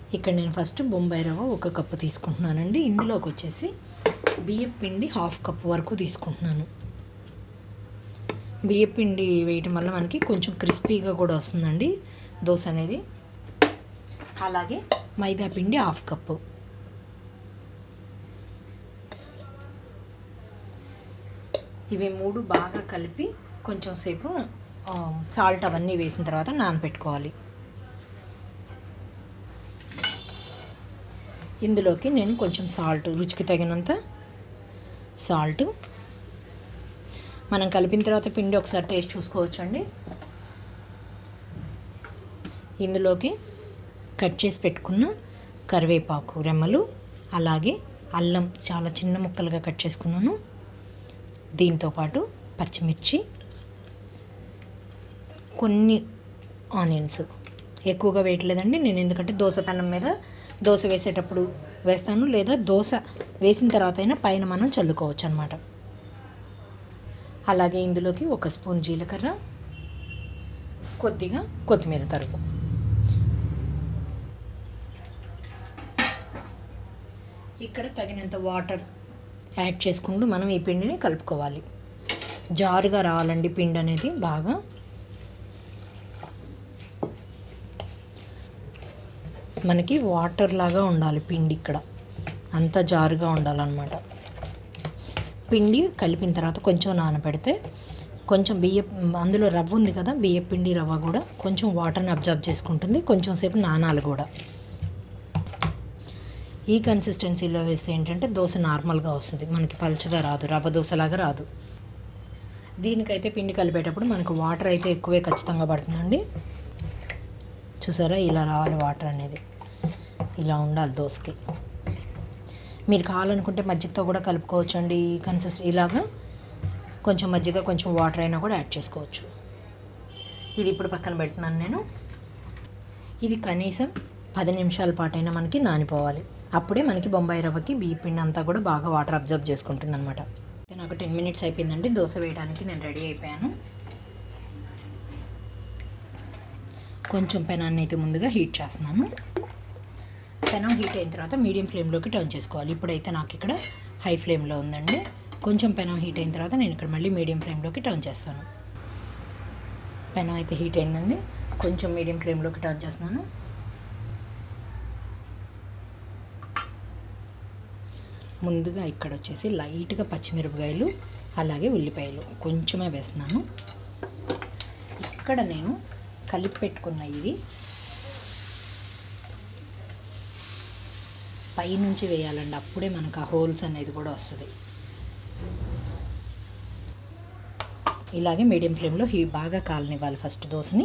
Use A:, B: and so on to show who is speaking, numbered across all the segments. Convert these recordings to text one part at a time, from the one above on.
A: ఇక్కడ నేను ఫస్ట్ బొంబాయి రవ్వ ఒక కప్పు తీసుకుంటున్నానండి ఇందులోకి వచ్చేసి బియ్యం పిండి హాఫ్ కప్ వరకు తీసుకుంటున్నాను బియ్యం పిండి వేయటం వల్ల మనకి కొంచెం క్రిస్పీగా కూడా వస్తుందండి దోశ అనేది అలాగే మైదా పిండి హాఫ్ కప్పు ఇవి మూడు బాగా కలిపి కొంచెం సేపు సాల్ట్ అవన్నీ వేసిన తర్వాత నానబెట్టుకోవాలి ఇందులోకి నేను కొంచెం సాల్ట్ రుచికి తగినంత సాల్ట్ మనం కలిపిన తర్వాత పిండి ఒకసారి టేస్ట్ చూసుకోవచ్చండి ఇందులోకి కట్ చేసి పెట్టుకున్న కరివేపాకు రెమ్మలు అలాగే అల్లం చాలా చిన్న ముక్కలుగా కట్ చేసుకున్నాను దీంతోపాటు పచ్చిమిర్చి కొన్ని ఆనియన్స్ ఎక్కువగా వేయట్లేదండి నేను ఎందుకంటే దోశ పెనం మీద దోశ వేసేటప్పుడు వేస్తాను లేదా దోశ వేసిన తర్వాత అయినా పైన మనం చల్లుకోవచ్చు అనమాట అలాగే ఇందులోకి ఒక స్పూన్ జీలకర్ర కొద్దిగా కొత్తిమీర తరుగు ఇక్కడ తగినంత వాటర్ యాడ్ చేసుకుంటూ మనం ఈ పిండిని కలుపుకోవాలి జారుగా రావాలండి పిండి అనేది బాగా మనకి వాటర్ లాగా ఉండాలి పిండి ఇక్కడ అంత జారుగా ఉండాలన్నమాట పిండి కలిపిన తర్వాత కొంచెం నానబెడితే కొంచెం బియ్య అందులో రవ్వ ఉంది కదా బియ్య పిండి రవ్వ కూడా కొంచెం వాటర్ని అబ్జర్వ్ చేసుకుంటుంది కొంచెం సేపు నానాలి కూడా ఈ కన్సిస్టెన్సీలో వేస్తే ఏంటంటే దోశ నార్మల్గా వస్తుంది మనకి పలచగా రాదు రవ్వ దోశలాగా రాదు దీనికైతే పిండి కలిపేటప్పుడు మనకు వాటర్ అయితే ఎక్కువే ఖచ్చితంగా పడుతుందండి చూసారా ఇలా రావాలి వాటర్ అనేది ఇలా ఉండాలి దోశకి మీరు కావాలనుకుంటే మజ్జిగతో కూడా కలుపుకోవచ్చు అండి కన్సిస్ట్ ఇలాగా కొంచెం మజ్జిగ కొంచెం వాటర్ అయినా కూడా యాడ్ చేసుకోవచ్చు ఇది ఇప్పుడు పక్కన పెడుతున్నాను నేను ఇది కనీసం పది నిమిషాల పాటైనా మనకి నానిపోవాలి అప్పుడే మనకి బొంబాయి రవ్వకి బియ్య పిండి అంతా కూడా బాగా వాటర్ అబ్జర్వ్ చేసుకుంటుంది అనమాట నాకు టెన్ మినిట్స్ అయిపోయిందండి దోశ వేయడానికి నేను రెడీ అయిపోయాను కొంచెం పెనాన్ని అయితే ముందుగా హీట్ చేస్తున్నాను పెనం హీట్ అయిన తర్వాత మీడియం ఫ్లేమ్లోకి టర్న్ చేసుకోవాలి ఇప్పుడైతే నాకు ఇక్కడ హై ఫ్లేమ్లో ఉందండి కొంచెం పెనం హీట్ అయిన తర్వాత నేను ఇక్కడ మళ్ళీ మీడియం ఫ్లేమ్లోకి టర్న్ చేస్తాను పెనం అయితే హీట్ అయిందండి కొంచెం మీడియం ఫ్లేమ్లోకి టర్న్ చేస్తున్నాను ముందుగా ఇక్కడ వచ్చేసి లైట్గా పచ్చిమిరపకాయలు అలాగే ఉల్లిపాయలు కొంచెమే వేస్తున్నాను ఇక్కడ నేను కలిపి పెట్టుకున్న ఇవి పైనుంచి వేయాలండి అప్పుడే మనకు ఆ హోల్స్ అనేది కూడా వస్తుంది ఇలాగే మీడియం ఫ్లేమ్లో హీ బాగా కాలనివ్వాలి ఫస్ట్ దోశని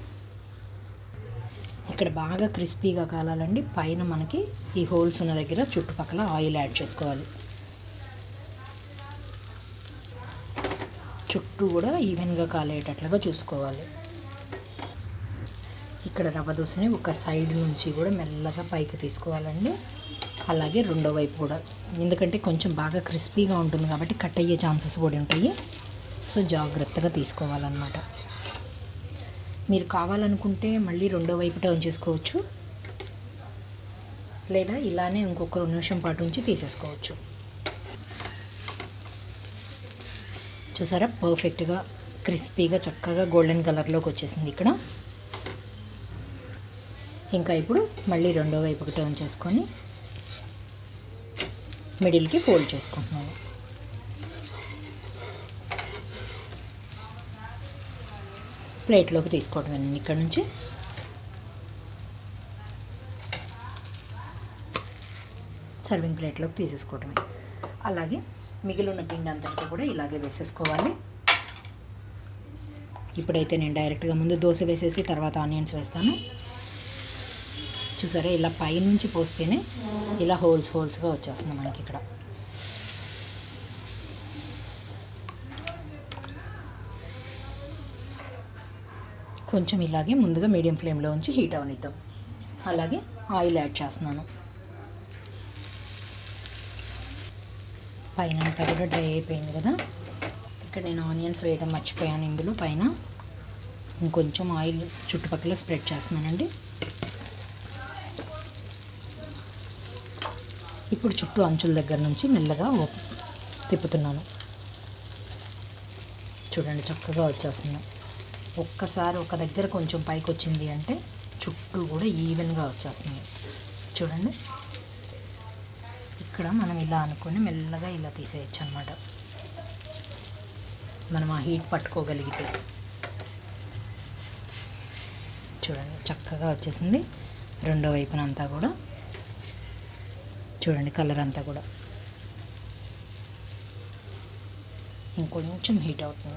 A: ఇక్కడ బాగా క్రిస్పీగా కాలాలండి పైన మనకి ఈ హోల్స్ ఉన్న దగ్గర చుట్టుపక్కల ఆయిల్ యాడ్ చేసుకోవాలి చుట్టూ కూడా ఈవెన్గా కాలేటట్లుగా చూసుకోవాలి ఇక్కడ రవ్వ దోశని ఒక సైడ్ నుంచి కూడా మెల్లగా పైకి తీసుకోవాలండి అలాగే రెండో వైపు కూడా ఎందుకంటే కొంచెం బాగా క్రిస్పీగా ఉంటుంది కాబట్టి కట్ అయ్యే ఛాన్సెస్ కూడా ఉంటాయి సో జాగ్రత్తగా తీసుకోవాలన్నమాట మీరు కావాలనుకుంటే మళ్ళీ రెండో వైపు టర్న్ చేసుకోవచ్చు లేదా ఇలానే ఇంకొక రెండు నిమిషం పాటు ఉంచి తీసేసుకోవచ్చు చూసారా పర్ఫెక్ట్గా క్రిస్పీగా చక్కగా గోల్డెన్ కలర్లోకి వచ్చేసింది ఇక్కడ ఇంకా ఇప్పుడు మళ్ళీ రెండో వైపుకి టర్న్ చేసుకొని మిడిల్కి ఫోల్డ్ చేసుకుంటున్నాను ప్లేట్లోకి తీసుకోవడం ఇక్కడ నుంచి సర్వింగ్ ప్లేట్లోకి తీసేసుకోవడమే అలాగే మిగిలిన పిండి అంతా కూడా ఇలాగే వేసేసుకోవాలి ఇప్పుడైతే నేను డైరెక్ట్గా ముందు దోశ వేసేసి తర్వాత ఆనియన్స్ వేస్తాను చూసారా ఇలా పైనుంచి పోస్తేనే ఇలా హోల్స్ హోల్స్గా వచ్చేస్తుంది మనకి ఇక్కడ కొంచెం ఇలాగే ముందుగా మీడియం ఫ్లేమ్లో ఉంచి హీట్ అవనిద్దాం అలాగే ఆయిల్ యాడ్ చేస్తున్నాను పైన అంతా కూడా డ్రై అయిపోయింది కదా ఇక్కడ నేను ఆనియన్స్ వేయడం మర్చిపోయాను ఇందులో పైన ఇంకొంచెం ఆయిల్ చుట్టుపక్కల స్ప్రెడ్ చేస్తున్నానండి ఇప్పుడు చుట్టూ అంచుల దగ్గర నుంచి మెల్లగా ఓ- తిప్పుతున్నాను చూడండి చక్కగా వచ్చేస్తుంది ఒక్కసారి ఒక దగ్గర కొంచెం పైకి వచ్చింది అంటే చుట్టూ కూడా ఈవెన్గా వచ్చేస్తుంది చూడండి ఇక్కడ మనం ఇలా అనుకొని మెల్లగా ఇలా తీసేయచ్చు అనమాట మనం ఆ హీట్ పట్టుకోగలిగితే చూడండి చక్కగా వచ్చేసింది రెండో వైపున అంతా కూడా చూడండి కలర్ అంతా కూడా ఇంకొంచెం హీట్ అవుతుంది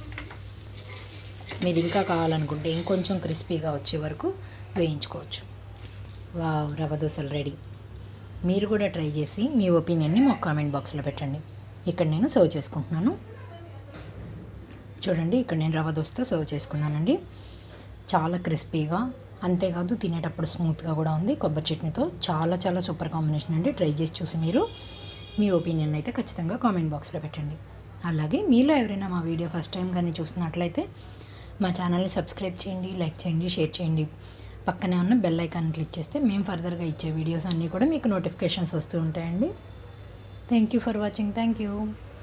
A: మీరు ఇంకా కావాలనుకుంటే ఇంకొంచెం క్రిస్పీగా వచ్చే వరకు వేయించుకోవచ్చు వావ్ రవ్వ దోశలు రెడీ మీరు కూడా ట్రై చేసి మీ ఒపీనియన్ని మా కామెంట్ బాక్స్లో పెట్టండి ఇక్కడ నేను సర్వ్ చేసుకుంటున్నాను చూడండి ఇక్కడ నేను రవ్వ దోశతో సర్వ్ చేసుకున్నానండి చాలా క్రిస్పీగా అంతేకాదు తినేటప్పుడు స్మూత్గా కూడా ఉంది కొబ్బరి చట్నీతో చాలా చాలా సూపర్ కాంబినేషన్ అండి ట్రై చేసి చూసి మీరు మీ ఒపీనియన్ అయితే ఖచ్చితంగా కామెంట్ బాక్స్లో పెట్టండి అలాగే మీలో ఎవరైనా మా వీడియో ఫస్ట్ టైం కానీ చూస్తున్నట్లయితే మా ఛానల్ని సబ్స్క్రైబ్ చేయండి లైక్ చేయండి షేర్ చేయండి పక్కనే ఉన్న బెల్ ఐకాన్ క్లిక్ చేస్తే మేము ఫర్దర్గా ఇచ్చే వీడియోస్ అన్నీ కూడా మీకు నోటిఫికేషన్స్ వస్తూ ఉంటాయండి thank you for watching thank you